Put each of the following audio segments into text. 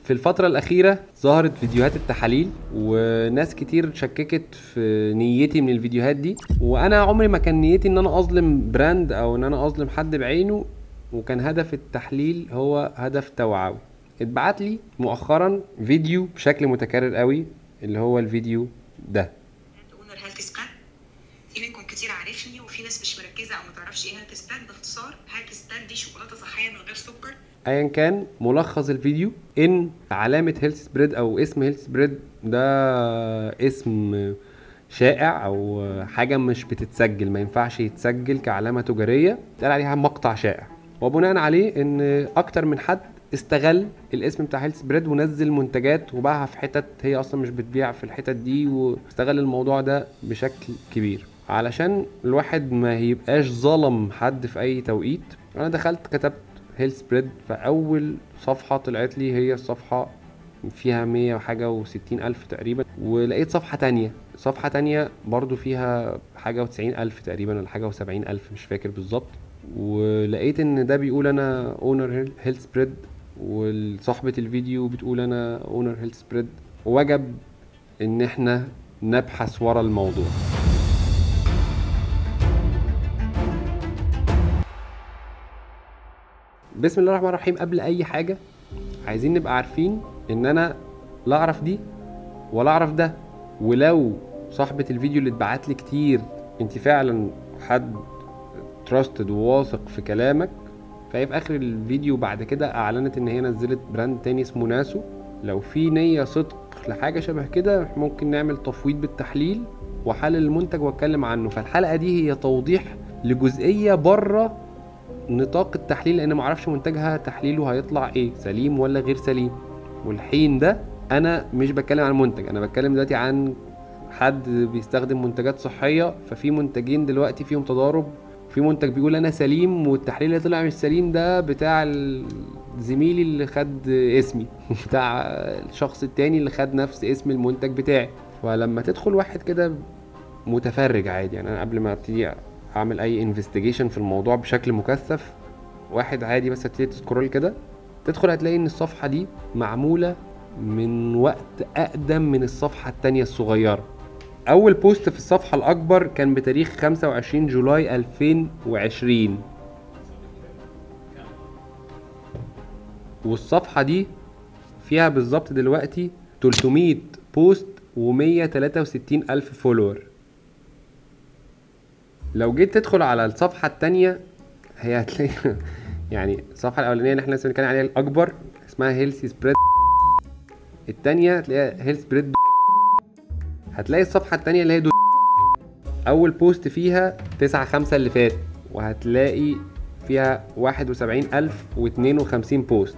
في الفترة الأخيرة ظهرت فيديوهات التحاليل وناس كتير شككت في نيتي من الفيديوهات دي وأنا عمري ما كان نيتي إن أنا أظلم براند أو إن أنا أظلم حد بعينه وكان هدف التحليل هو هدف توعوي اتبعت لي مؤخرا فيديو بشكل متكرر قوي اللي هو الفيديو ده اونر هيلث سبان في منكم كتير عارفني وفي ناس مش مركزه او ما تعرفش ايه هيلث سبان باختصار هيلث سبان دي شوكولاته صحيه من غير سكر ايا كان ملخص الفيديو ان علامه هيلث سبريد او اسم هيلث سبريد ده اسم شائع او حاجه مش بتتسجل ما ينفعش يتسجل كعلامه تجاريه اتقال عليها مقطع شائع وبناء عليه ان اكتر من حد استغل الاسم بتاع هيلث سبريد ونزل منتجات وباعها في حتت هي اصلا مش بتبيع في الحتت دي واستغل الموضوع ده بشكل كبير علشان الواحد ما يبقاش ظلم حد في اي توقيت انا دخلت كتبت هيلث سبريد فاول صفحه طلعت لي هي الصفحه فيها مية وحاجة وستين ألف تقريبا ولقيت صفحة تانية صفحة تانية برضو فيها حاجة وتسعين ألف تقريبا ولا حاجة وسبعين ألف مش فاكر بالظبط ولقيت ان ده بيقول انا اونر هيلث سبريد وصاحبة الفيديو بتقول انا اونر هيلث سبريد وجب ان احنا نبحث ورا الموضوع بسم الله الرحمن الرحيم قبل اي حاجة عايزين نبقى عارفين ان انا لا اعرف دي ولا اعرف ده ولو صاحبة الفيديو اللي اتبعت لي كتير انت فعلا حد تراستد وواثق في كلامك فهي في اخر الفيديو بعد كده اعلنت ان هي نزلت براند تاني اسمه ناسو لو في نية صدق لحاجة شبه كده ممكن نعمل تفويض بالتحليل واحلل المنتج واتكلم عنه فالحلقة دي هي توضيح لجزئية بره نطاق التحليل لان معرفش منتجها تحليله هيطلع ايه سليم ولا غير سليم والحين ده انا مش بتكلم عن المنتج انا بتكلم دلوقتي عن حد بيستخدم منتجات صحية ففي منتجين دلوقتي فيهم تضارب في منتج بيقول انا سليم والتحليل اللي طلع مش سليم ده بتاع زميلي اللي خد اسمي بتاع الشخص التاني اللي خد نفس اسم المنتج بتاعي فلما تدخل واحد كده متفرج عادي يعني انا قبل ما ابتدي اعمل اي انفستيجيشن في الموضوع بشكل مكثف واحد عادي بس تبتدي تسكرول كده تدخل هتلاقي ان الصفحه دي معموله من وقت اقدم من الصفحه التانية الصغيره اول بوست في الصفحه الاكبر كان بتاريخ 25 جولاي 2020 والصفحه دي فيها بالظبط دلوقتي 300 بوست و163 الف فولور لو جيت تدخل على الصفحه التانية هي هتلاقي يعني الصفحه الاولانيه اللي احنا لسه بنتكلم عليها الاكبر اسمها هيلثي سبريد التانية هتلاقيها هيلث سبريد هتلاقي الصفحة التانية اللي هي دو أول بوست فيها تسعة خمسة اللي فات وهتلاقي فيها واحد وسبعين ألف واتنين وخمسين بوست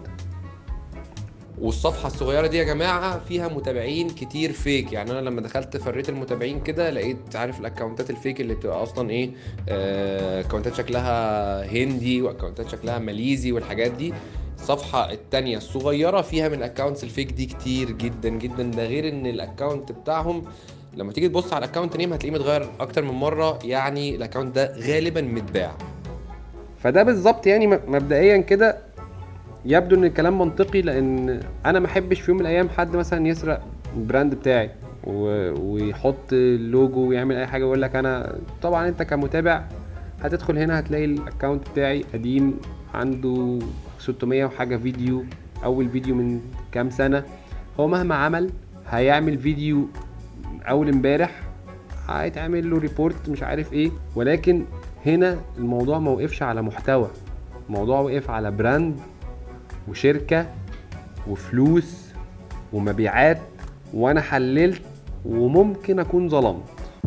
والصفحة الصغيرة دي يا جماعة فيها متابعين كتير فيك يعني أنا لما دخلت فريت المتابعين كده لقيت عارف الأكونتات الفيك اللي بتبقى أصلا إيه آه، أكونتات شكلها هندي وأكونتات شكلها ماليزي والحاجات دي الصفحة التانية الصغيرة فيها من الاكونتس الفيك دي كتير جدا جدا ده غير ان الاكونت بتاعهم لما تيجي تبص على الاكونت نيم هتلاقيه متغير اكتر من مرة يعني الاكونت ده غالبا متباع فده بالظبط يعني مبدئيا كده يبدو ان الكلام منطقي لان انا ما احبش في يوم من الايام حد مثلا يسرق البراند بتاعي و... ويحط اللوجو ويعمل اي حاجه ويقول لك انا طبعا انت كمتابع هتدخل هنا هتلاقي الاكونت بتاعي قديم عنده 600 وحاجه فيديو اول فيديو من كام سنه هو مهما عمل هيعمل فيديو اول امبارح هيتعمل له ريبورت مش عارف ايه ولكن هنا الموضوع ما وقفش على محتوى الموضوع وقف على براند وشركه وفلوس ومبيعات وانا حللت وممكن اكون ظلمت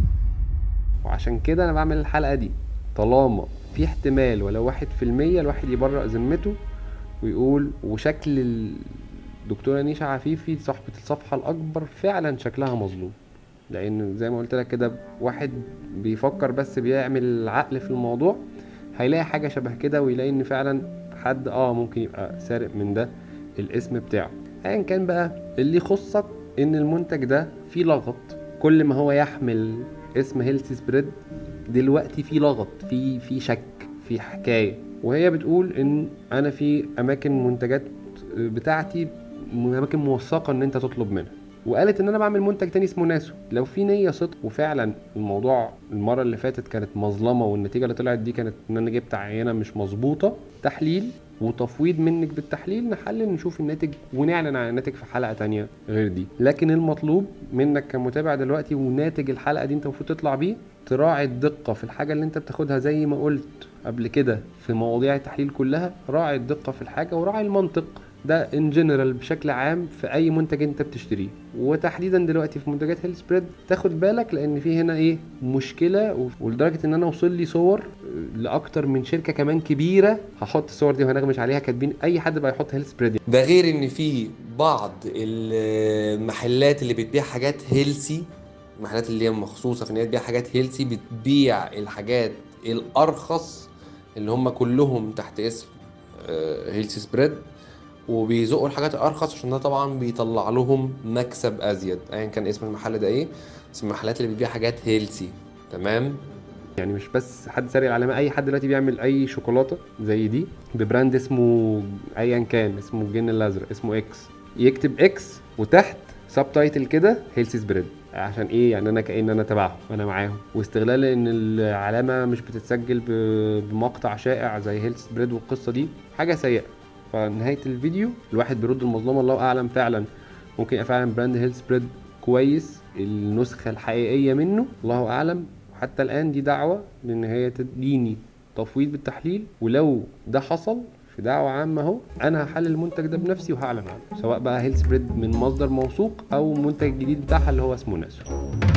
وعشان كده انا بعمل الحلقه دي طالما في احتمال ولو واحد في المية الواحد يبرأ ذمته ويقول وشكل الدكتورة نيشا عفيفي صاحبة الصفحة الأكبر فعلا شكلها مظلوم لأن زي ما قلت لك كده واحد بيفكر بس بيعمل عقل في الموضوع هيلاقي حاجة شبه كده ويلاقي إن فعلا حد اه ممكن يبقى سارق من ده الاسم بتاعه ايا كان بقى اللي يخصك ان المنتج ده فيه لغط كل ما هو يحمل اسم هيلث سبريد دلوقتي في لغط في في شك في حكايه وهي بتقول ان انا في اماكن منتجات بتاعتي من اماكن موثقه ان انت تطلب منها وقالت ان انا بعمل منتج تاني اسمه ناسو لو في نيه صدق وفعلا الموضوع المره اللي فاتت كانت مظلمه والنتيجه اللي طلعت دي كانت ان انا جبت عينه مش مظبوطه تحليل وتفويض منك بالتحليل نحلل نشوف الناتج ونعلن عن الناتج في حلقه تانية غير دي لكن المطلوب منك كمتابع دلوقتي وناتج الحلقه دي انت المفروض تطلع بيه تراعي الدقه في الحاجه اللي انت بتاخدها زي ما قلت قبل كده في مواضيع التحليل كلها راعي الدقه في الحاجه وراعي المنطق ده ان جنرال بشكل عام في اي منتج انت بتشتريه وتحديدا دلوقتي في منتجات هيل سبريد تاخد بالك لان في هنا ايه مشكله ولدرجه ان انا وصل لي صور لاكتر من شركه كمان كبيره هحط الصور دي وهنغمش عليها كاتبين اي حد بقى يحط هيل سبريد ده غير ان في بعض المحلات اللي بتبيع حاجات هيلسي المحلات اللي هي مخصوصه في ان هي تبيع حاجات هيلسي بتبيع الحاجات الارخص اللي هم كلهم تحت اسم هيلسي سبريد وبيزقوا الحاجات الارخص عشان ده طبعا بيطلع لهم مكسب ازيد ايا كان اسم المحل ده ايه اسم المحلات اللي بتبيع حاجات هيلسي تمام يعني مش بس حد سارق العلامه اي حد دلوقتي بيعمل اي شوكولاته زي دي ببراند اسمه ايا كان اسمه الجن الازرق اسمه اكس يكتب اكس وتحت سب تايتل كده هيلسي سبريد عشان ايه يعني انا كأن انا تبعهم وانا معاهم واستغلال ان العلامه مش بتتسجل بمقطع شائع زي هيلث سبريد والقصه دي حاجه سيئه فنهايه الفيديو الواحد بيرد المظلمه الله اعلم فعلا ممكن يبقى فعلا براند هيلث سبريد كويس النسخه الحقيقيه منه الله اعلم حتى الان دي دعوه لان هي تديني تفويض بالتحليل ولو ده حصل في دعوة عامة اهو انا هحلل المنتج ده بنفسي وهعلن عنه سواء بقى هيلث بريد من مصدر موثوق او منتج جديد بتاعها اللي هو اسمه ناسو